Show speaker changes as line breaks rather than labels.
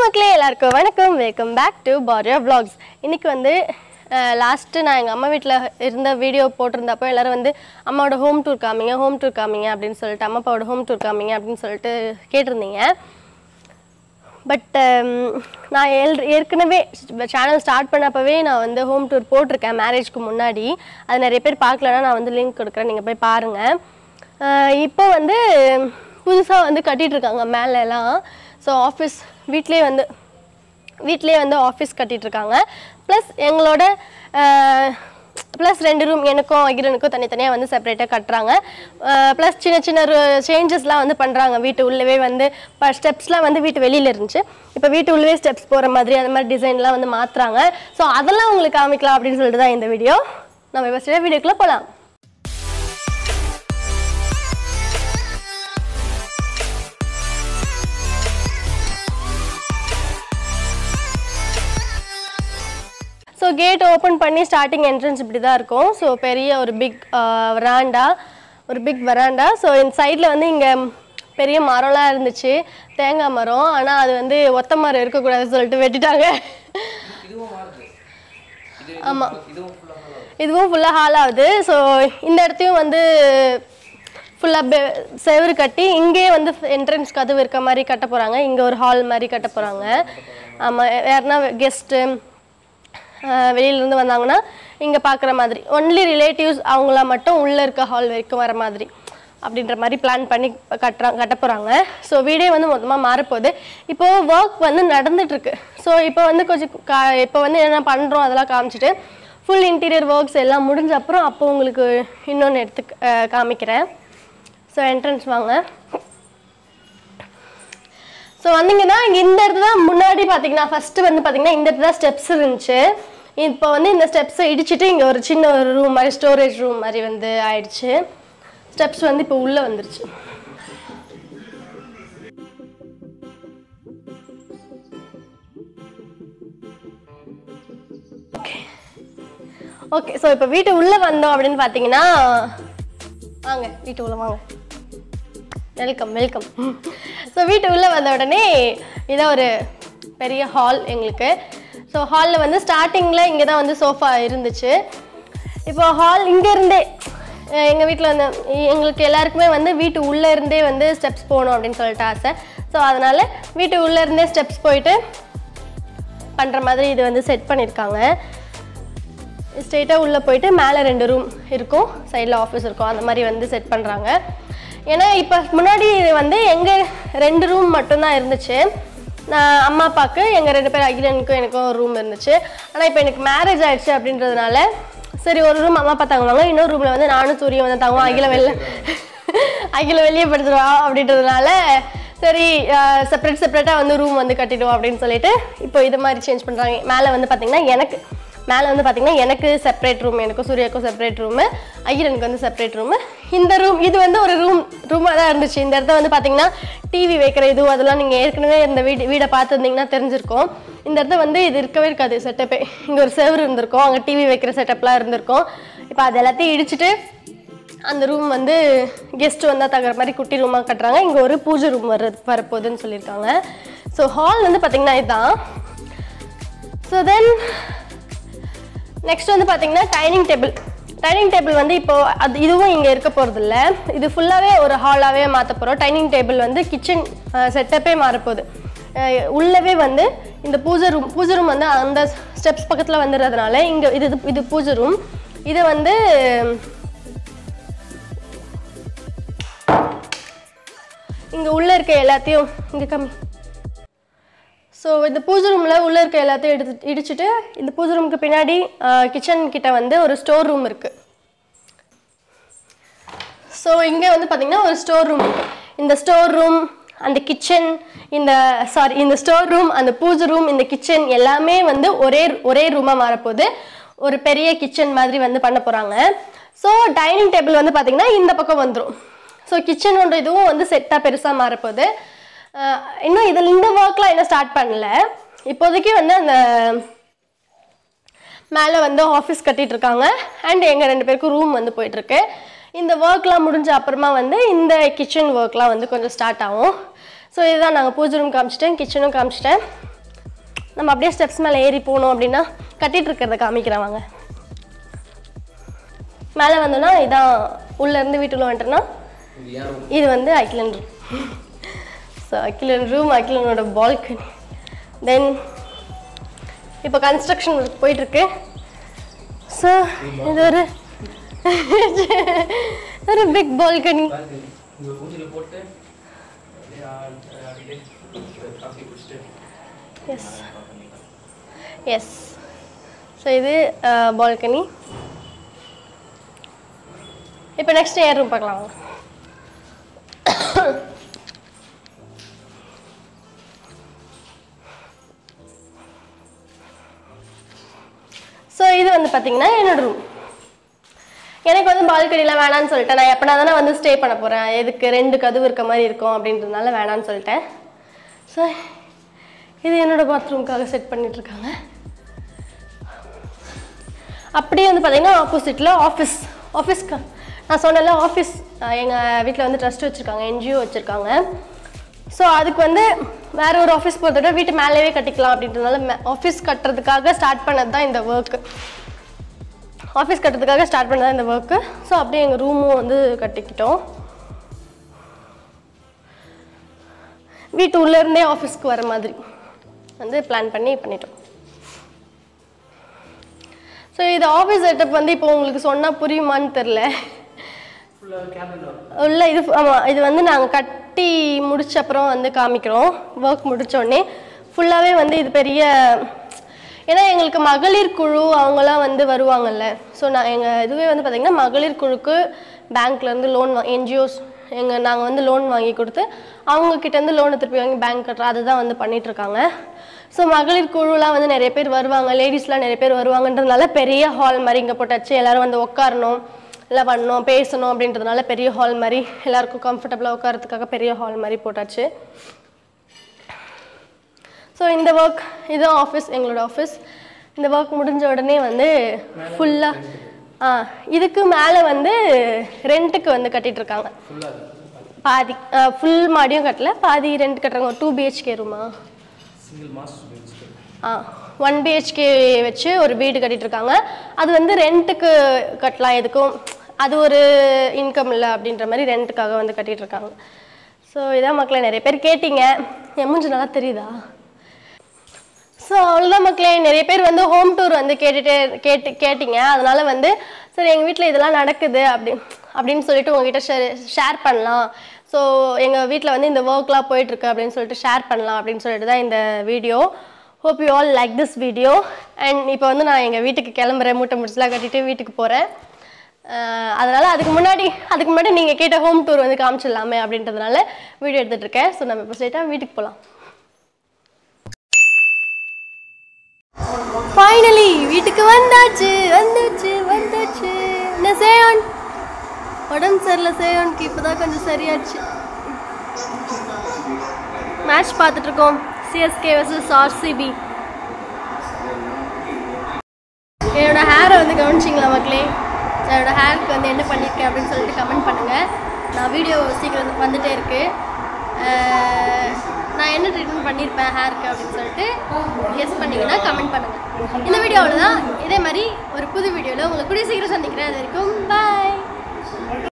மக்களே எல்லாருக்கும் வணக்கம் welcome back to Pariya vlogs இன்னைக்கு வந்து லாஸ்ட்டு நான் எங்கள் அம்மா வீட்டில் இருந்த வீடியோ போட்டிருந்தப்போ எல்லாரும் வந்து அம்மாவோட ஹோம் டூர் காமிங்க ஹோம் டூர் காமிங்க அப்படின்னு சொல்லிட்டு அம்மா அப்பாவோட ஹோம் டூர் காமிங்க அப்படின்னு சொல்லிட்டு கேட்டிருந்தீங்க பட் நான் ஏல் ஏற்கனவே சேனல் ஸ்டார்ட் பண்ணப்பவே நான் வந்து ஹோம் டூர் போட்டிருக்கேன் மேரேஜ்க்கு முன்னாடி அது நிறைய பேர் பார்க்கலன்னா நான் வந்து லிங்க் கொடுக்குறேன் நீங்கள் போய் பாருங்கள் இப்போ வந்து புதுசாக வந்து கட்டிட்டு இருக்காங்க மேலே எல்லாம் ஸோ ஆஃபீஸ் வீட்லேயே வந்து வீட்லேயே வந்து ஆஃபீஸ் கட்டிட்டு இருக்காங்க ப்ளஸ் எங்களோட ப்ளஸ் ரெண்டு ரூம் எனக்கும் அகிரனுக்கும் தனித்தனியாக வந்து செப்பரேட்டாக கட்டுறாங்க ப்ளஸ் சின்ன சின்ன சேஞ்சஸ்லாம் வந்து பண்ணுறாங்க வீட்டு உள்ளவே வந்து இப்போ ஸ்டெப்ஸ்லாம் வந்து வீட்டு வெளியில் இருந்துச்சு இப்போ வீட்டு உள்ளவே ஸ்டெப்ஸ் போகிற மாதிரி அந்த மாதிரி டிசைன்லாம் வந்து மாற்றுறாங்க ஸோ அதெல்லாம் உங்களுக்கு காமிக்கலாம் அப்படின்னு சொல்லிட்டு தான் இந்த வீடியோ நம்ம ஃபஸ்ட்டு வீடியோக்குள்ளே போகலாம் ஸோ கேட் ஓப்பன் பண்ணி ஸ்டார்டிங் என்ட்ரன்ஸ் இப்படி தான் இருக்கும் ஸோ பெரிய ஒரு பிக் வராண்டா ஒரு பிக் வராண்டா ஸோ இந்த சைடில் வந்து இங்கே பெரிய மரம்லாம் இருந்துச்சு தேங்காய் மரம் ஆனால் அது வந்து ஒத்த மரம் இருக்கக்கூடாதுன்னு சொல்லிட்டு வெட்டிட்டாங்க ஆமாம் இதுவும் ஃபுல்லாக ஹால் ஆகுது ஸோ இந்த இடத்தையும் வந்து ஃபுல்லாக செவுரு கட்டி இங்கேயே வந்து என்ட்ரன்ஸ் கதவு இருக்க மாதிரி கட்ட போகிறாங்க இங்கே ஒரு ஹால் மாதிரி கட்ட போகிறாங்க ஆமாம் யாருன்னா கெஸ்ட்டு வெளியிலேருந்து வந்தாங்கன்னா இங்கே பார்க்குற மாதிரி ஒன்லி ரிலேட்டிவ்ஸ் அவங்கள மட்டும் உள்ளே இருக்க ஹால் வரைக்கும் வர மாதிரி அப்படின்ற மாதிரி பிளான் பண்ணி கட்டுறாங்க கட்ட போகிறாங்க ஸோ வீடே வந்து மொத்தமாக மாறப்போகுது இப்போது ஒர்க் வந்து நடந்துட்டுருக்கு ஸோ இப்போ வந்து கொஞ்சம் கா இப்போ வந்து என்ன பண்ணுறோம் அதெல்லாம் காமிச்சிட்டு ஃபுல் இன்டீரியர் ஒர்க்ஸ் எல்லாம் முடிஞ்ச அப்புறம் அப்போ உங்களுக்கு இன்னொன்று எடுத்து அஹ், காமிக்கிறேன் ஸோ என்ட்ரன்ஸ் வாங்க ஸோ வந்தீங்கன்னா இங்க இந்த இடத்துல தான் முன்னாடி பார்த்தீங்கன்னா ஃபர்ஸ்ட் வந்து பார்த்தீங்கன்னா இந்த இடத்துல ஸ்டெப்ஸ் இருந்துச்சு இப்போ வந்து இந்த ஸ்டெப்ஸை இடிச்சிட்டு இங்கே ஒரு சின்ன ஒரு ரூம் மாதிரி ஸ்டோரேஜ் ரூம் மாதிரி வந்து ஆயிடுச்சு ஸ்டெப்ஸ் வந்து இப்போ உள்ளே வந்துருச்சு ஓகே ஓகே ஸோ இப்போ வீட்டு உள்ளே வந்தோம் அப்படின்னு பார்த்தீங்கன்னா வாங்க வீட்டு உள்ள வாங்க வெல்கம் வெல்கம் ஸோ வீட்டு உள்ளே வந்த உடனே இதான் ஒரு பெரிய ஹால் எங்களுக்கு ஸோ ஹாலில் வந்து ஸ்டார்டிங்கில் இங்கே தான் வந்து சோஃபா இருந்துச்சு இப்போ ஹால் இங்கேருந்தே எங்கள் வீட்டில் வந்து எ- எங்களுக்கு எல்லாருக்குமே வந்து வீட்டு உள்ளே இருந்தே வந்து ஸ்டெப்ஸ் போகணும் அப்படின்னு சொல்லிட்டு ஆசை ஸோ அதனால் வீட்டு உள்ளே இருந்தே ஸ்டெப்ஸ் போயிட்டு பண்ணுற மாதிரி இது வந்து செட் பண்ணியிருக்காங்க ஸ்ட்ரெயிட்டாக உள்ளே போயிட்டு மேலே ரெண்டு ரூம் இருக்கும் சைடில் ஆஃபீஸ் இருக்கும் அந்த மாதிரி வந்து செட் பண்ணுறாங்க ஏன்னா இப்போ முன்னாடி வந்து எங்கள் ரெண்டு ரூம் மட்டும்தான் இருந்துச்சு நான் அம்மா அப்பாவுக்கு எங்கள் ரெண்டு பேர் அகிலனுக்கும் எனக்கும் ஒரு ரூம் இருந்துச்சு ஆனால் இப்போ எனக்கு மேரேஜ் ஆயிடுச்சு அப்படின்றதுனால சரி ஒரு ரூம் அம்மா அப்பா தங்குவாங்க இன்னொரு ரூமில் வந்து நானும் சூரியன் வந்து தங்குவோம் அகில வெளில அகில வெளியே படுத்துருவா அப்படின்றதுனால சரி செப்பரேட் செப்பரேட்டாக வந்து ரூம் வந்து கட்டிடுவோம் அப்படின்னு சொல்லிட்டு இப்போ இது மாதிரி சேஞ்ச் பண்ணுறாங்க மேலே வந்து பார்த்தீங்கன்னா எனக்கு மேலே வந்து பார்த்தீங்கன்னா எனக்கு செப்பரேட் ரூம் எனக்கும் சூர்யாக்கும் செப்பரேட் ரூமு ஐயரனுக்கு வந்து செப்பரேட் ரூமு இந்த ரூம் இது வந்து ஒரு ரூம் ரூமாக தான் இருந்துச்சு இந்த இடத்த வந்து பார்த்தீங்கன்னா டிவி வைக்கிற இது அதெல்லாம் நீங்கள் ஏற்கனவே இந்த வீடு வீடை பார்த்துருந்தீங்கன்னா தெரிஞ்சிருக்கும் இந்த இடத்த வந்து இது இருக்கவே இருக்காது செட்டப்பே இங்கே ஒரு செவரு இருந்திருக்கும் அங்கே டிவி வைக்கிற செட்டப்லாம் இருந்திருக்கும் இப்போ அது எல்லாத்தையும் இடிச்சிட்டு அந்த ரூம் வந்து கெஸ்ட் வந்தால் தங்குற மாதிரி குட்டி ரூமாக கட்டுறாங்க இங்கே ஒரு பூஜை ரூம் வர வரப்போகுதுன்னு சொல்லியிருக்காங்க ஸோ ஹால் வந்து பார்த்தீங்கன்னா இதுதான் ஸோ தென் நெக்ஸ்ட் வந்து பார்த்தீங்கன்னா டைனிங் டேபிள் டைனிங் டேபிள் வந்து இப்போ அது இதுவும் இங்கே இருக்க போகிறது இல்ல இது ஃபுல்லாகவே ஒரு ஹாலாகவே மாற்ற போகிறோம் டைனிங் டேபிள் வந்து கிச்சன் செட்டப்பே மாறப்போகுது அஹ் உள்ளவே வந்து இந்த பூஜை ரூம் பூஜை ரூம் வந்து அந்த ஸ்டெப்ஸ் பக்கத்தில் வந்துடுறதுனால இங்கே இது இது பூஜை ரூம் இது வந்து இங்கே உள்ளே இருக்க எல்லாத்தையும் இங்கே கம்மி ஸோ இந்த பூஜை ரூமில் உள்ளே இருக்க எல்லாத்தையும் எடுத்து இடிச்சிட்டு இந்த பூஜை ரூமுக்கு பின்னாடி கிச்சன் கிட்ட வந்து ஒரு ஸ்டோர் ரூம் இருக்குது ஸோ இங்கே வந்து பார்த்தீங்கன்னா ஒரு ஸ்டோர் ரூம் இருக்கு இந்த ஸ்டோர் ரூம் அந்த கிச்சன் இந்த சாரி இந்த ஸ்டோர் ரூம் அந்த பூஜை ரூம் இந்த கிச்சன் எல்லாமே வந்து ஒரே ஒரே ரூமாக மாறப்போகுது ஒரு பெரிய கிச்சன் மாதிரி வந்து பண்ண போகிறாங்க ஸோ டைனிங் டேபிள் வந்து பார்த்தீங்கன்னா இந்த பக்கம் வந்துடும் ஸோ கிச்சனோட இதுவும் வந்து செட்டாக பெருசாக மாறப்போகுது அஹ் இன்னும் இதில் இந்த ஒர்க்லாம் இன்னும் ஸ்டார்ட் பண்ணல இப்போதைக்கு வந்து அந்த மேலே வந்து ஆஃபீஸ் கட்டிட்டு இருக்காங்க அண்ட் எங்கள் ரெண்டு பேருக்கும் ரூம் வந்து போயிட்டுருக்கு இந்த ஒர்க்லாம் முடிஞ்ச அப்புறமா வந்து இந்த கிச்சன் ஒர்க்லாம் வந்து கொஞ்சம் ஸ்டார்ட் ஆகும் ஸோ இதுதான் நாங்கள் பூஜை ரூம் காமிச்சிட்டேன் கிச்சனும் காமிச்சிட்டேன் நம்ம அப்படியே ஸ்டெப்ஸ் மேலே ஏறி போகணும் அப்படின்னா கட்டிட்டு இருக்கிறத காமிக்கிறேன் வாங்க மேலே வந்தோன்னா இதான் உள்ளேருந்து வீட்டுக்குள்ள வந்துட்டோன்னா
இது ஏன் room?
இது வந்து Akilan room so Akilan room அகிலனோட பால்கனி தென் இப்போ கன்ஸ்ட்ரக்ஷன் ஒர்க் போயிட்டுருக்கு ஸோ இது ஒரு ஒரு பிக் பால்கனி
பாருங்க, இங்க ஊஞ்சல போட்டு அப்படியே ஆ- ஆடிட்டே காஃபி குடிச்சிட்டு
எஸ் எஸ் ஸோ இது பால்கனி இப்போ நெக்ஸ்ட் ஏர் ரூம் பார்க்கலாம் வாங்க ஸோ இது வந்து பார்த்தீங்கன்னா என்னோட ரூம் எனக்கு வந்து பால்கனியில் வேணான்னு சொல்லிட்டேன் நான் எப்படினா தானே வந்து ஸ்டே பண்ண போகிறேன் எதுக்கு ரெண்டு கதவு இருக்க மாதிரி இருக்கும் அப்படின்றதுனால வேணான்னு சொல்லிட்டேன் ஸோ இது என்னோட பாத்ரூம்க்காக செட் பண்ணிட்டு இருக்காங்க அப்படியே வந்து பார்த்தீங்கன்னா ஆப்போசிட்டில் ஆஃபீஸ் ஆஃபீஸ்க்கு நான் சொன்னல ஆஃபீஸ் எங்கள் வீட்டில் வந்து ட்ரஸ்ட் வச்சுருக்காங்க என்ஜிஓ வச்சுருக்காங்க ஸோ அதுக்கு வந்து வேற ஒரு ஆஃபீஸ் போகிறத விட வீட்டு மேலேயே கட்டிக்கலாம் அப்படின்றதுனால ஆஃபீஸ் கட்டுறதுக்காக ஸ்டார்ட் பண்ணது தான் இந்த ஒர்க்கு ஆஃபீஸ் கட்டுறதுக்காக ஸ்டார்ட் பண்ணது தான் இந்த ஒர்க்கு ஸோ அப்படியே எங்கள் ரூமும் வந்து கட்டிக்கிட்டோம் வீட்டு உள்ள இருந்தே ஆஃபீஸ்க்கு வர மாதிரி வந்து பிளான் பண்ணி பண்ணிட்டோம் ஸோ இது ஆஃபீஸ் செட்டப் வந்து இப்போ உங்களுக்கு சொன்னால் புரியுமான்னு தெரில
ஃபுல்லாக கேபின்
உள்ள இது ஆமாம் இது வந்து நாங்கள் கட்டி முடிச்ச அப்புறம் வந்து காமிக்கிறோம் ஒர்க் முடிச்சோடனே ஃபுல்லாகவே வந்து இது பெரிய ஏன்னா எங்களுக்கு மகளிர் குழு அவங்களாம் வந்து வருவாங்கல்ல ஸோ நான் எங்கள் இதுவே வந்து பார்த்திங்கன்னா மகளிர் குழுக்கு பேங்க்லேருந்து லோன் வா என்ஜிஓஸ் எங்கள் நாங்கள் வந்து லோன் வாங்கி கொடுத்து அவங்க கிட்டேருந்து லோனை திருப்பி வாங்கி பேங்க் கட்டுறோம் அதுதான் வந்து பண்ணிகிட்ருக்காங்க ஸோ மகளிர் குழுலாம் வந்து நிறைய பேர் வருவாங்க லேடிஸ்லாம் நிறைய பேர் வருவாங்கன்றதுனால பெரிய ஹால் மாதிரி இங்கே போட்டாச்சு எல்லோரும் வந்து உட்காரணும் எல்லாம் பண்ணணும் பேசணும் அப்படின்றதுனால பெரிய ஹால் மாதிரி எல்லாருக்கும் கம்ஃபர்டபுளாக உட்காரத்துக்காக பெரிய ஹால் மாதிரி போட்டாச்சு ஸோ இந்த ஒர்க் இதுதான் ஆஃபீஸ் எங்களோட ஆஃபீஸ் இந்த ஒர்க் முடிஞ்ச உடனே வந்து ஃபுல்லாக ஆ இதுக்கு மேலே வந்து ரெண்ட்டுக்கு வந்து கட்டிட்டு இருக்காங்க
ஃபுல்லாக
பாதி ஃபுல் மாடியும் கட்டல பாதி ரெண்ட் கட்டுறாங்க ஒரு டூ பிஹெச்கே ரூமா
சிங்கிள் மாஸ்டர் பெஞ்ச்
ஆ ஒன் பிஹெச்கே வச்சு ஒரு வீடு கட்டிட்டு இருக்காங்க அது வந்து ரெண்ட்டுக்கு கட்டலாம் எதுக்கும் அது ஒரு இன்கம் இல்லை அப்படின்ற மாதிரி ரெண்ட்டுக்காக வந்து கட்டிட்டு இருக்காங்க ஸோ இதான் மக்களை நிறைய பேர் கேட்டீங்க என் மூஞ்சி நல்லா தெரியுதா ஸோ அவ்வளோதான் மக்களே நிறைய பேர் வந்து ஹோம் டூர் வந்து கேட்டுட்டே கேட்டு கேட்டிங்க அதனால வந்து சரி எங்கள் வீட்டில் இதெல்லாம் நடக்குது அப்படி அப்படின்னு சொல்லிட்டு உங்ககிட்ட ஷேர் ஷேர் பண்ணலாம் ஸோ எங்கள் வீட்டில் வந்து இந்த ஒர்க்லாம் போயிட்டுருக்கு அப்படின்னு சொல்லிட்டு ஷேர் பண்ணலாம் அப்படின்னு சொல்லிட்டு தான் இந்த video hope you all like this video and இப்போ வந்து நான் எங்கள் வீட்டுக்கு கிளம்புறேன் மூட்டை முடிச்சுலாம் கட்டிட்டு வீட்டுக்கு போகிறேன் அதனால் அதுக்கு முன்னாடி அதுக்கு முன்னாடி நீங்கள் கேட்ட ஹோம் டூர் வந்து காமிச்சிடலாமே அப்படின்றதுனால வீடியோ எடுத்துகிட்டு இருக்கேன் ஸோ நம்ம இப்போ ஸ்ட்ரைட்டாக வீட்டுக்கு போகலாம் ஃபைனலி வீட்டுக்கு வந்தாச்சு வந்தாச்சு வந்தாச்சு என்ன சேயோன் உடம்பு சரியில்லை சேயோனுக்கு இப்போதான் கொஞ்சம் சரியாச்சு மேட்ச் பார்த்துட்டு இருக்கோம் சிஎஸ்கே வர்சஸ் ஆர்சிபி என்னோட ஹேரை வந்து கவனிச்சிங்களா மக்களே என்னோட ஹேருக்கு வந்து என்ன பண்ணியிருக்கேன் அப்படின்னு சொல்லிட்டு கமெண்ட் பண்ணுங்கள் நான் வீடியோ சீக்கிரம் வந்துட்டே இருக்கு அஹ், நான் என்ன ட்ரீட்மெண்ட் பண்ணியிருப்பேன் ஹேருக்கு அப்படின்னு சொல்லிட்டு கெஸ் பண்ணீங்கன்னா கமெண்ட் பண்ணுங்கள் இந்த வீடியோ அவ்வளோதான் இதே மாதிரி ஒரு புது வீடியோவில் உங்களை கூடிய சீக்கிரம் சந்திக்கிறேன் அது வரைக்கும் பாய்